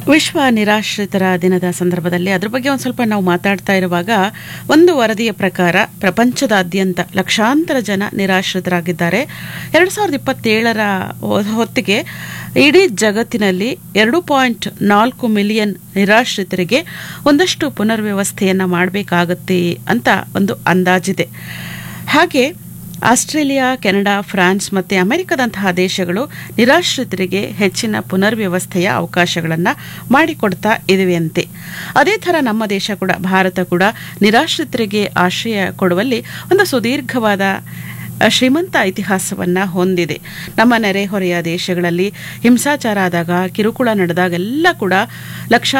ವಿಶ್ವ ನಿರಾಶ್ರಿತರ ದಿನದ ಸಂದರ್ಭದಲ್ಲಿ ಅದ್ರ ಬಗ್ಗೆ ಒಂದು ಸ್ವಲ್ಪ ನಾವು ಮಾತಾಡ್ತಾ ಇರುವಾಗ ಒಂದು ವರದಿಯ ಪ್ರಕಾರ ಪ್ರಪಂಚದಾದ್ಯಂತ ಲಕ್ಷಾಂತರ ಜನ ನಿರಾಶ್ರಿತರಾಗಿದ್ದಾರೆ ಎರಡು ಸಾವಿರದ ಇಪ್ಪತ್ತೇಳರ ಹೊತ್ತಿಗೆ ಇಡೀ ಜಗತ್ತಿನಲ್ಲಿ ಎರಡು ಪಾಯಿಂಟ್ ನಾಲ್ಕು ಮಿಲಿಯನ್ ನಿರಾಶ್ರಿತರಿಗೆ ಒಂದಷ್ಟು ಪುನರ್ವ್ಯವಸ್ಥೆಯನ್ನು ಮಾಡಬೇಕಾಗತ್ತೆ ಅಂತ ಒಂದು ಅಂದಾಜಿದೆ ಹಾಗೆ ಆಸ್ಟ್ರೇಲಿಯಾ ಕೆನಡಾ ಫ್ರಾನ್ಸ್ ಮತ್ತು ಅಮೆರಿಕದಂತಹ ದೇಶಗಳು ನಿರಾಶ್ರಿತರಿಗೆ ಹೆಚ್ಚಿನ ಪುನರ್ವ್ಯವಸ್ಥೆಯ ಅವಕಾಶಗಳನ್ನು ಮಾಡಿಕೊಡ್ತಾ ಇವೆಯಂತೆ ಅದೇ ಥರ ನಮ್ಮ ದೇಶ ಕೂಡ ಭಾರತ ಕೂಡ ನಿರಾಶ್ರಿತರಿಗೆ ಆಶ್ರಯ ಕೊಡುವಲ್ಲಿ ಒಂದು ಸುದೀರ್ಘವಾದ ಶ್ರೀಮಂತ ಇತಿಹಾಸವನ್ನು ಹೊಂದಿದೆ ನಮ್ಮ ನೆರೆಹೊರೆಯ ದೇಶಗಳಲ್ಲಿ ಹಿಂಸಾಚಾರ ಆದಾಗ ಕಿರುಕುಳ ನಡೆದಾಗೆಲ್ಲ ಕೂಡ ಲಕ್ಷ